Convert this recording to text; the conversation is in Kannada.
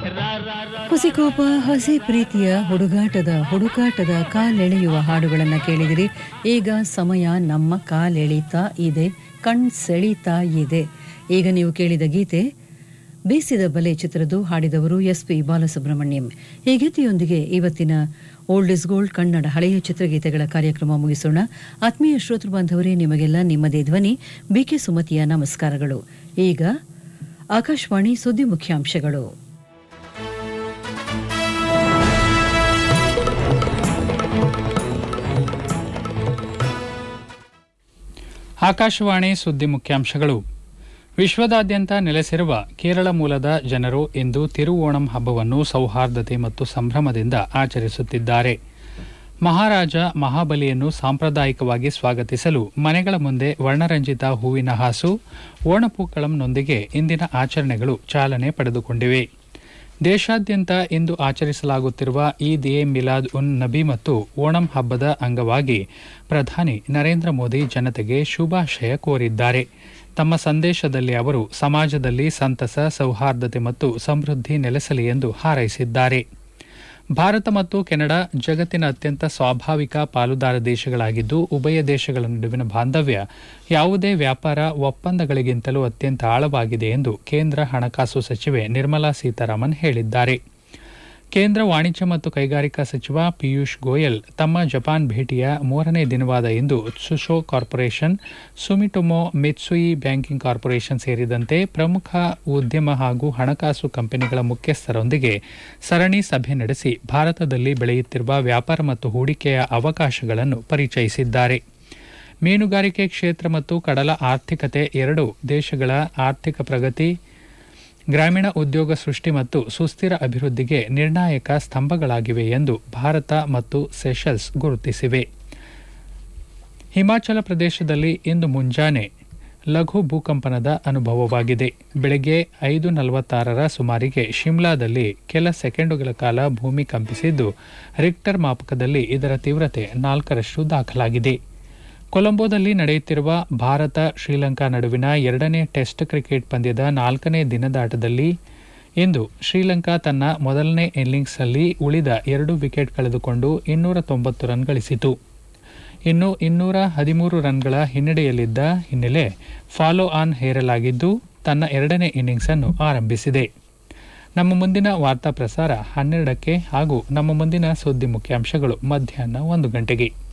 ಹುಸಿಕೋಪ ಹಸಿ ಪ್ರೀತಿಯ ಹುಡುಗಾಟದ ಹುಡುಕಾಟದ ಕಾಲೆಳೆಯುವ ಹಾಡುಗಳನ್ನು ಕೇಳಿದಿರಿ ಈಗ ಸಮಯ ನಮ್ಮ ಕಾಲೆಳೀತಾ ಇದೆ ಕಣ್ ಸೆಳೀತಾ ಇದೆ ಈಗ ನೀವು ಕೇಳಿದ ಗೀತೆ ಬೇಸಿದ ಬಲೆ ಚಿತ್ರದ್ದು ಹಾಡಿದವರು ಎಸ್ ಪಿ ಬಾಲಸುಬ್ರಹ್ಮಣ್ಯಂ ಈ ಗೀತೆಯೊಂದಿಗೆ ಇವತ್ತಿನ ಓಲ್ಡ್ ಇಸ್ ಗೋಲ್ಡ್ ಕನ್ನಡ ಹಳೆಯ ಚಿತ್ರಗೀತೆಗಳ ಕಾರ್ಯಕ್ರಮ ಮುಗಿಸೋಣ ಆತ್ಮೀಯ ಶ್ರೋತೃ ಬಾಂಧವರೇ ನಿಮಗೆಲ್ಲ ನಿಮ್ಮದೇ ಧ್ವನಿ ಬಿಕೆ ಸುಮತಿಯ ನಮಸ್ಕಾರಗಳು ಈಗ ಆಕಾಶವಾಣಿ ಸುದ್ದಿ ಮುಖ್ಯಾಂಶಗಳು ಆಕಾಶವಾಣಿ ಸುದ್ದಿ ಮುಖ್ಯಾಂಶಗಳು ವಿಶ್ವದಾದ್ಯಂತ ನೆಲೆಸಿರುವ ಕೇರಳ ಮೂಲದ ಜನರು ಇಂದು ತಿರುವೋಣಂ ಹಬ್ಬವನ್ನು ಸೌಹಾರ್ದತೆ ಮತ್ತು ಸಂಭ್ರಮದಿಂದ ಆಚರಿಸುತ್ತಿದ್ದಾರೆ ಮಹಾರಾಜ ಮಹಾಬಲಿಯನ್ನು ಸಾಂಪ್ರದಾಯಿಕವಾಗಿ ಸ್ವಾಗತಿಸಲು ಮನೆಗಳ ಮುಂದೆ ವರ್ಣರಂಜಿತ ಹೂವಿನ ಹಾಸು ಓಣಪೂಕಳಂನೊಂದಿಗೆ ಇಂದಿನ ಆಚರಣೆಗಳು ಚಾಲನೆ ಪಡೆದುಕೊಂಡಿವೆ ದೇಶಾದ್ಯಂತ ಇಂದು ಆಚರಿಸಲಾಗುತ್ತಿರುವ ಈದ್ ಎ ಮಿಲಾದ್ ಉನ್ ನಬಿ ಮತ್ತು ಓಣಂ ಹಬ್ಬದ ಅಂಗವಾಗಿ ಪ್ರಧಾನಿ ನರೇಂದ್ರ ಮೋದಿ ಜನತೆಗೆ ಶುಭಾಶಯ ಕೋರಿದ್ದಾರೆ ತಮ್ಮ ಸಂದೇಶದಲ್ಲಿ ಅವರು ಸಮಾಜದಲ್ಲಿ ಸಂತಸ ಸೌಹಾರ್ದತೆ ಮತ್ತು ಸಮೃದ್ಧಿ ನೆಲೆಸಲಿ ಎಂದು ಹಾರೈಸಿದ್ದಾರೆ ಭಾರತ ಮತ್ತು ಕೆನಡಾ ಜಗತ್ತಿನ ಅತ್ಯಂತ ಸ್ವಾಭಾವಿಕ ಪಾಲುದಾರ ದೇಶಗಳಾಗಿದ್ದು ಉಭಯ ದೇಶಗಳ ನಡುವಿನ ಬಾಂಧವ್ಯ ಯಾವುದೇ ವ್ಯಾಪಾರ ಒಪ್ಪಂದಗಳಿಗಿಂತಲೂ ಅತ್ಯಂತ ಆಳವಾಗಿದೆ ಎಂದು ಕೇಂದ್ರ ಹಣಕಾಸು ಸಚಿವೆ ನಿರ್ಮಲಾ ಸೀತಾರಾಮನ್ ಹೇಳಿದ್ದಾರೆ ಕೇಂದ್ರ ವಾಣಿಜ್ಯ ಮತ್ತು ಕೈಗಾರಿಕಾ ಸಚಿವ ಪಿಯೂಷ್ ಗೋಯಲ್ ತಮ್ಮ ಜಪಾನ್ ಭೇಟಿಯ ಮೂರನೇ ದಿನವಾದ ಇಂದು ಸುಶೋ corporation Sumitomo Mitsui banking corporation ಸೇರಿದಂತೆ ಪ್ರಮುಖ ಉದ್ಯಮ ಹಾಗೂ ಹಣಕಾಸು ಕಂಪನಿಗಳ ಮುಖ್ಯಸ್ಥರೊಂದಿಗೆ ಸರಣಿ ಸಭೆ ನಡೆಸಿ ಭಾರತದಲ್ಲಿ ಬೆಳೆಯುತ್ತಿರುವ ವ್ಯಾಪಾರ ಮತ್ತು ಹೂಡಿಕೆಯ ಅವಕಾಶಗಳನ್ನು ಪರಿಚಯಿಸಿದ್ದಾರೆ ಮೀನುಗಾರಿಕೆ ಕ್ಷೇತ್ರ ಮತ್ತು ಕಡಲ ಆರ್ಥಿಕತೆ ಎರಡು ದೇಶಗಳ ಆರ್ಥಿಕ ಪ್ರಗತಿ ಗ್ರಾಮೀಣ ಉದ್ಯೋಗ ಸೃಷ್ಟಿ ಮತ್ತು ಸುಸ್ಥಿರ ಅಭಿವೃದ್ಧಿಗೆ ನಿರ್ಣಾಯಕ ಸ್ತಂಭಗಳಾಗಿವೆ ಎಂದು ಭಾರತ ಮತ್ತು ಸೆಷಲ್ಸ್ ಗುರುತಿಸಿವೆ ಹಿಮಾಚಲ ಪ್ರದೇಶದಲ್ಲಿ ಇಂದು ಮುಂಜಾನೆ ಲಘು ಭೂಕಂಪನದ ಅನುಭವವಾಗಿದೆ ಬೆಳಗ್ಗೆ ಐದು ನಲವತ್ತಾರರ ಸುಮಾರಿಗೆ ಶಿಮ್ಲಾದಲ್ಲಿ ಕೆಲ ಸೆಕೆಂಡುಗಳ ಕಾಲ ಭೂಮಿ ಕಂಪಿಸಿದ್ದು ರಿಕ್ಟರ್ ಮಾಪಕದಲ್ಲಿ ಇದರ ತೀವ್ರತೆ ನಾಲ್ಕರಷ್ಟು ದಾಖಲಾಗಿದೆ ಕೊಲಂಬೋದಲ್ಲಿ ನಡೆಯುತ್ತಿರುವ ಭಾರತ ಶ್ರೀಲಂಕಾ ನಡುವಿನ ಎರಡನೇ ಟೆಸ್ಟ್ ಕ್ರಿಕೆಟ್ ಪಂದ್ಯದ ನಾಲ್ಕನೇ ದಿನದಾಟದಲ್ಲಿ ಇಂದು ಶ್ರೀಲಂಕಾ ತನ್ನ ಮೊದಲನೇ ಇನ್ನಿಂಗ್ಸ್ನಲ್ಲಿ ಉಳಿದ ಎರಡು ವಿಕೆಟ್ ಕಳೆದುಕೊಂಡು ಇನ್ನೂರ ತೊಂಬತ್ತು ರನ್ ಗಳಿಸಿತು ಇನ್ನು ಇನ್ನೂರ ಹದಿಮೂರು ರನ್ಗಳ ಹಿನ್ನಡೆಯಲ್ಲಿದ್ದ ಹಿನ್ನೆಲೆ ಫಾಲೋ ಆನ್ ಹೇರಲಾಗಿದ್ದು ತನ್ನ ಎರಡನೇ ಇನ್ನಿಂಗ್ಸ್ ಅನ್ನು ಆರಂಭಿಸಿದೆ ನಮ್ಮ ಮುಂದಿನ ವಾರ್ತಾ ಪ್ರಸಾರ ಹನ್ನೆರಡಕ್ಕೆ ಹಾಗೂ ನಮ್ಮ ಮುಂದಿನ ಸುದ್ದಿ ಮುಖ್ಯಾಂಶಗಳು ಮಧ್ಯಾಹ್ನ ಒಂದು ಗಂಟೆಗೆ